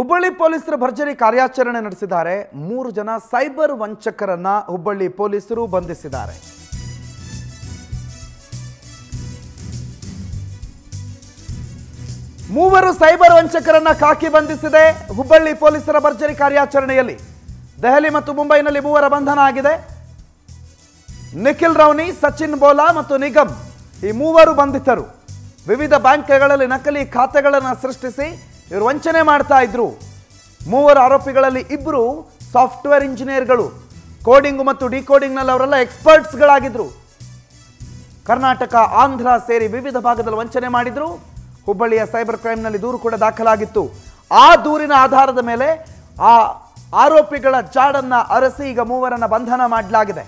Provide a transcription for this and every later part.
ಹುಬ್ಬಳ್ಳಿ ಪೊಲೀಸರು ಭರ್ಜರಿ ಕಾರ್ಯಾಚರಣೆ ನಡೆಸಿದ್ದಾರೆ ಮೂರು ಜನ ಸೈಬರ್ ವಂಚಕರನ್ನ ಹುಬ್ಬಳ್ಳಿ ಪೊಲೀಸರು ಬಂಧಿಸಿದ್ದಾರೆ ಮೂವರು ಸೈಬರ್ ವಂಚಕರನ್ನ ಕಾಕಿ ಬಂಧಿಸಿದೆ ಹುಬ್ಬಳ್ಳಿ ಪೊಲೀಸರ ಭರ್ಜರಿ ಕಾರ್ಯಾಚರಣೆಯಲ್ಲಿ ದೆಹಲಿ ಮತ್ತು ಮುಂಬೈನಲ್ಲಿ ಮೂವರ ಬಂಧನ ಆಗಿದೆ ನಿಖಿಲ್ ರೌನಿ ಸಚಿನ್ ಬೋಲಾ ಮತ್ತು ನಿಗಮ್ ಈ ಮೂವರು ಬಂಧಿತರು ವಿವಿಧ ಬ್ಯಾಂಕ್ಗಳಲ್ಲಿ ನಕಲಿ ಖಾತೆಗಳನ್ನು ಸೃಷ್ಟಿಸಿ ಇವರು ವಂಚನೆ ಮಾಡ್ತಾ ಇದ್ರು ಮೂವರು ಆರೋಪಿಗಳಲ್ಲಿ ಇಬ್ಬರು ಸಾಫ್ಟ್ವೇರ್ ಇಂಜಿನಿಯರ್ಗಳು ಕೋಡಿಂಗ್ ಮತ್ತು ಡಿಕೋಡಿಂಗ್ನಲ್ಲಿ ಅವರೆಲ್ಲ ಎಕ್ಸ್ಪರ್ಟ್ಸ್ಗಳಾಗಿದ್ರು ಕರ್ನಾಟಕ ಆಂಧ್ರ ಸೇರಿ ವಿವಿಧ ಭಾಗದಲ್ಲಿ ವಂಚನೆ ಮಾಡಿದ್ರು ಹುಬ್ಬಳ್ಳಿಯ ಸೈಬರ್ ಕ್ರೈಮ್ನಲ್ಲಿ ದೂರು ಕೂಡ ದಾಖಲಾಗಿತ್ತು ಆ ದೂರಿನ ಆಧಾರದ ಮೇಲೆ ಆ ಆರೋಪಿಗಳ ಜಾಡನ್ನ ಅರಸಿ ಈಗ ಮೂವರನ್ನ ಬಂಧನ ಮಾಡಲಾಗಿದೆ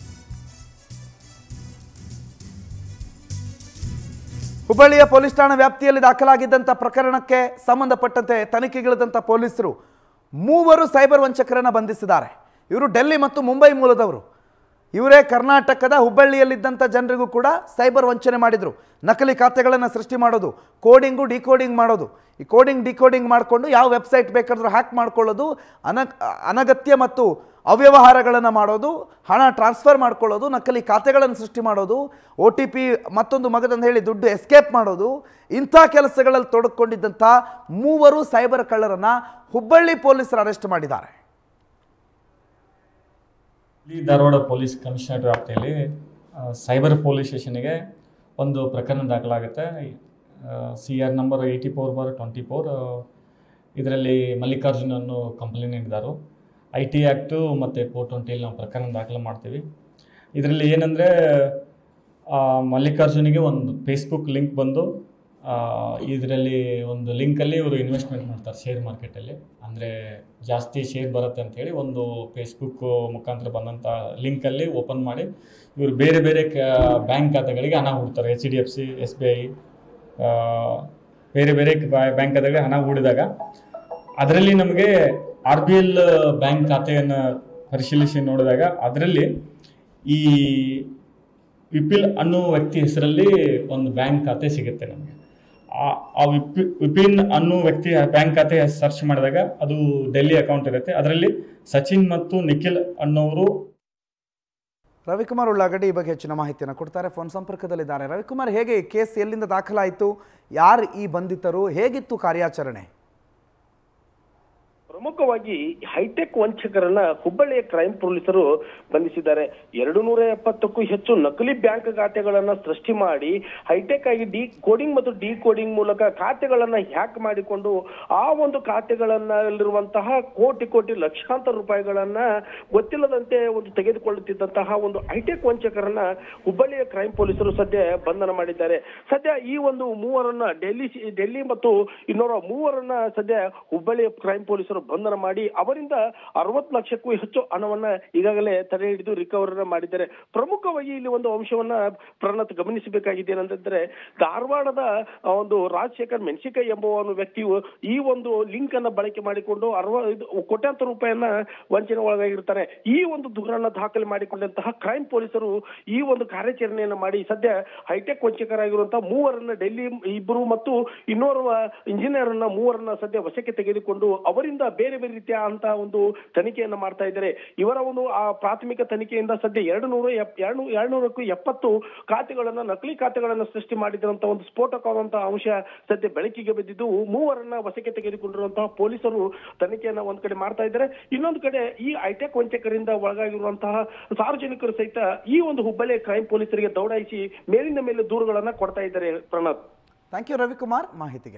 ಹುಬ್ಬಳ್ಳಿಯ ಪೊಲೀಸ್ ಠಾಣಾ ವ್ಯಾಪ್ತಿಯಲ್ಲಿ ದಾಖಲಾಗಿದ್ದಂಥ ಪ್ರಕರಣಕ್ಕೆ ಸಂಬಂಧಪಟ್ಟಂತೆ ತನಿಖೆಗಿಳಿದಂಥ ಪೊಲೀಸರು ಮೂವರು ಸೈಬರ್ ವಂಚಕರನ್ನು ಬಂಧಿಸಿದ್ದಾರೆ ಇವರು ಡೆಲ್ಲಿ ಮತ್ತು ಮುಂಬೈ ಮೂಲದವರು ಇವರೇ ಕರ್ನಾಟಕದ ಹುಬ್ಬಳ್ಳಿಯಲ್ಲಿದ್ದಂಥ ಜನರಿಗೂ ಕೂಡ ಸೈಬರ್ ವಂಚನೆ ಮಾಡಿದರು ನಕಲಿ ಖಾತೆಗಳನ್ನು ಸೃಷ್ಟಿ ಮಾಡೋದು ಕೋಡಿಂಗು ಡಿಕೋಡಿಂಗ್ ಮಾಡೋದು ಈ ಕೋಡಿಂಗ್ ಡಿಕೋಡಿಂಗ್ ಮಾಡಿಕೊಂಡು ಯಾವ ವೆಬ್ಸೈಟ್ ಬೇಕಾದರೂ ಹ್ಯಾಕ್ ಮಾಡ್ಕೊಳ್ಳೋದು ಅನ ಅನಗತ್ಯ ಮತ್ತು ಅವ್ಯವಹಾರಗಳನ್ನು ಮಾಡೋದು ಹಣ ಟ್ರಾನ್ಸ್ಫರ್ ಮಾಡ್ಕೊಳ್ಳೋದು ನಕಲಿ ಖಾತೆಗಳನ್ನು ಸೃಷ್ಟಿ ಮಾಡೋದು ಒ ಟಿ ಪಿ ಮತ್ತೊಂದು ಮಗದಂತ ಹೇಳಿ ದುಡ್ಡು ಎಸ್ಕೇಪ್ ಮಾಡೋದು ಇಂಥ ಕೆಲಸಗಳಲ್ಲಿ ತೊಡಕೊಂಡಿದ್ದಂಥ ಮೂವರು ಸೈಬರ್ ಕಳ್ಳರನ್ನು ಹುಬ್ಬಳ್ಳಿ ಪೊಲೀಸರು ಅರೆಸ್ಟ್ ಮಾಡಿದ್ದಾರೆ ಇಲ್ಲಿ ಧಾರವಾಡ ಪೊಲೀಸ್ ಕಮಿಷನರ್ ವ್ಯಾಪ್ತಿಯಲ್ಲಿ ಆ, ಸೈಬರ್ ಪೊಲೀಸ್ ಸ್ಟೇಷನ್ಗೆ ಒಂದು ಪ್ರಕರಣ ದಾಖಲಾಗುತ್ತೆ C R number eighty four bar twenty four ಇದರಲ್ಲಿ ಮಲ್ಲಿಕಾರ್ಜುನ್ ಅನ್ನೋ ಕಂಪ್ಲೇಂಟ್ ನೀಡಿದರು ಐ ಟಿ ಆ್ಯಕ್ಟು ಮತ್ತು ಫೋರ್ ಟ್ವೆಂಟಿಯಲ್ಲಿ ನಾವು ಪ್ರಕರಣ ದಾಖಲೆ ಮಾಡ್ತೀವಿ ಇದರಲ್ಲಿ ಏನಂದರೆ ಮಲ್ಲಿಕಾರ್ಜುನಿಗೆ ಒಂದು ಫೇಸ್ಬುಕ್ ಲಿಂಕ್ ಬಂದು ಇದರಲ್ಲಿ ಒಂದು ಲಿಂಕಲ್ಲಿ ಇವರು ಇನ್ವೆಸ್ಟ್ಮೆಂಟ್ ಮಾಡ್ತಾರೆ ಶೇರ್ ಮಾರ್ಕೆಟಲ್ಲಿ ಅಂದರೆ ಜಾಸ್ತಿ ಶೇರ್ ಬರುತ್ತೆ ಅಂತೇಳಿ ಒಂದು ಫೇಸ್ಬುಕ್ ಮುಖಾಂತರ ಬಂದಂಥ ಲಿಂಕಲ್ಲಿ ಓಪನ್ ಮಾಡಿ ಇವರು ಬೇರೆ ಬೇರೆ ಬ್ಯಾಂಕ್ ಖಾತೆಗಳಿಗೆ ಹಣ ಹೂಡ್ತಾರೆ H D F C S B I ಬೇರೆ ಬೇರೆ ಬ್ಯಾಂಕ್ ಖಾತೆಗಳಿಗೆ ಹಣ ಹೂಡಿದಾಗ ಅದರಲ್ಲಿ ನಮಗೆ ಆರ್ ಬಿ ಎಲ್ ಬ್ಯಾಂಕ್ ಖಾತೆಯನ್ನು ಪರಿಶೀಲಿಸಿ ನೋಡಿದಾಗ ಅದರಲ್ಲಿ ಈ ವಿಪಿಲ್ ಅನ್ನೋ ವ್ಯಕ್ತಿ ಹೆಸರಲ್ಲಿ ಒಂದು ಬ್ಯಾಂಕ್ ಖಾತೆ ಸಿಗುತ್ತೆ ನಮಗೆ ಆ- ಆ ವಿಪಿ ವಿಪಿನ್ ಅನ್ನೋ ವ್ಯಕ್ತಿ ಬ್ಯಾಂಕ್ ಖಾತೆ ಸರ್ಚ್ ಮಾಡಿದಾಗ ಅದು ಡೆಲ್ಲಿ ಅಕೌಂಟ್ ಇರುತ್ತೆ ಅದರಲ್ಲಿ ಸಚಿನ್ ಮತ್ತು ನಿಖಿಲ್ ಅನ್ನೋರು ರವಿಕುಮಾರ್ ಉಳ್ಳಾಗಡ್ಡಿ ಈ ಬಗ್ಗೆ ಹೆಚ್ಚಿನ ಮಾಹಿತಿಯನ್ನು ಕೊಡ್ತಾರೆ ಫೋನ್ ಸಂಪರ್ಕದಲ್ಲಿದ್ದಾರೆ ರವಿಕುಮಾರ್ ಹೇಗೆ ಈ ಕೇಸ್ ಎಲ್ಲಿಂದ ದಾಖಲಾಯಿತು ಯಾರು ಈ ಬಂಧಿತರು ಹೇಗಿತ್ತು ಕಾರ್ಯಾಚರಣೆ ಪ್ರಮುಖವಾಗಿ ಹೈಟೆಕ್ ವಂಚಕರನ್ನ ಹುಬ್ಬಳ್ಳಿಯ ಕ್ರೈಮ್ ಪೊಲೀಸರು ಬಂಧಿಸಿದ್ದಾರೆ ಎರಡು ನೂರ ಎಪ್ಪತ್ತಕ್ಕೂ ಹೆಚ್ಚು ನಕಲಿ ಬ್ಯಾಂಕ್ ಖಾತೆಗಳನ್ನ ಸೃಷ್ಟಿ ಮಾಡಿ ಹೈಟೆಕ್ ಆಗಿ ಡಿ ಕೋಡಿಂಗ್ ಮತ್ತು ಡಿ ಕೋಡಿಂಗ್ ಮೂಲಕ ಖಾತೆಗಳನ್ನ ಹ್ಯಾಕ್ ಮಾಡಿಕೊಂಡು ಆ ಒಂದು ಖಾತೆಗಳನ್ನಲ್ಲಿರುವಂತಹ ಕೋಟಿ ಕೋಟಿ ಲಕ್ಷಾಂತರ ರೂಪಾಯಿಗಳನ್ನ ಗೊತ್ತಿಲ್ಲದಂತೆ ಒಂದು ತೆಗೆದುಕೊಳ್ಳುತ್ತಿದ್ದಂತಹ ಒಂದು ಹೈಟೆಕ್ ವಂಚಕರನ್ನ ಹುಬ್ಬಳ್ಳಿಯ ಕ್ರೈಮ್ ಪೊಲೀಸರು ಸದ್ಯ ಬಂಧನ ಮಾಡಿದ್ದಾರೆ ಸದ್ಯ ಈ ಒಂದು ಮೂವರನ್ನ ಡೆಲ್ಲಿ ಡೆಲ್ಲಿ ಮತ್ತು ಇನ್ನೋರ ಮೂವರನ್ನ ಸದ್ಯ ಹುಬ್ಬಳ್ಳಿಯ ಕ್ರೈಮ್ ಪೊಲೀಸರು ಬಂಧನ ಮಾಡಿ ಅವರಿಂದ ಅರವತ್ತು ಲಕ್ಷಕ್ಕೂ ಹೆಚ್ಚು ಹಣವನ್ನ ಈಗಾಗಲೇ ತಡೆ ಹಿಡಿದು ರಿಕವರ್ ಮಾಡಿದ್ದಾರೆ ಪ್ರಮುಖವಾಗಿ ಇಲ್ಲಿ ಒಂದು ಅಂಶವನ್ನ ಪ್ರಣತ್ ಗಮನಿಸಬೇಕಾಗಿದೆ ಏನಂತಂದ್ರೆ ಧಾರವಾಡದ ಆ, ಒಂದು ರಾಜಶೇಖರ್ ಮೆಣಸಿಕಾಯಿ ಎಂಬ ಒಂದು ವ್ಯಕ್ತಿಯು ಈ ಒಂದು ಲಿಂಕ್ ಅನ್ನ ಬಳಕೆ ಮಾಡಿಕೊಂಡು ಅರವ ಇದು ಕೋಟ್ಯಾಂತರ ರೂಪಾಯಿಯನ್ನ ವಂಚನೆ ಒಳಗಾಗಿರ್ತಾರೆ ಈ ಒಂದು ದೂರನ್ನ ದಾಖಲೆ ಮಾಡಿಕೊಂಡಂತಹ ಕ್ರೈಮ್ ಪೊಲೀಸರು ಈ ಒಂದು ಕಾರ್ಯಾಚರಣೆಯನ್ನ ಮಾಡಿ ಸದ್ಯ ಹೈಟೆಕ್ ವಂಚಕರಾಗಿರುವಂತಹ ಮೂವರನ್ನ ಡೆಲ್ಲಿ ಇಬ್ಬರು ಮತ್ತು ಇನ್ನೋರ್ವ ಇಂಜಿನಿಯರ್ ಅನ್ನ ಮೂವರನ್ನ ಸದ್ಯ ವಶಕ್ಕೆ ತೆಗೆದುಕೊಂಡು ಅವರಿಂದ ಬೇರೆ ಬೇರೆ ರೀತಿಯ ಅಂತ ಒಂದು ತನಿಖೆಯನ್ನ ಮಾಡ್ತಾ ಇದ್ದಾರೆ ಇವರ ಒಂದು ಆ ಪ್ರಾಥಮಿಕ ತನಿಖೆಯಿಂದ ಸದ್ಯ ಎರಡು ನೂರು ಎರಡು ಎರಡು ನೂರಕ್ಕೂ ಎಪ್ಪತ್ತು ಖಾತೆಗಳನ್ನ ನಕಲಿ ಖಾತೆಗಳನ್ನ ಸೃಷ್ಟಿ ಮಾಡಿದಂತ ಒಂದು ಸ್ಫೋಟಕವಾದಂತಹ ಅಂಶ ಸದ್ಯ ಬೆಳಕಿಗೆ ಬಿದ್ದಿದ್ದು ಮೂವರನ್ನ ವಶಕ್ಕೆ ತೆಗೆದುಕೊಂಡಿರುವಂತಹ ಪೊಲೀಸರು ತನಿಖೆಯನ್ನ ಒಂದ್ ಕಡೆ ಮಾಡ್ತಾ ಇದ್ದಾರೆ ಇನ್ನೊಂದು ಕಡೆ ಈ ಐಟೆಕ್ ವಂಚಕರಿಂದ ಒಳಗಾಗಿರುವಂತಹ ಸಾರ್ವಜನಿಕರು ಸಹಿತ ಈ ಒಂದು ಹುಬ್ಬಳ್ಳಿ ಕ್ರೈಮ್ ಪೊಲೀಸರಿಗೆ ದೌಡಾಯಿಸಿ ಮೇಲಿಂದ ಮೇಲೆ ದೂರುಗಳನ್ನ ಕೊಡ್ತಾ ಇದ್ದಾರೆ ಪ್ರಣತ್ ಥ್ಯಾಂಕ್ ಯು ರವಿಕುಮಾರ್ ಮಾಹಿತಿಗೆ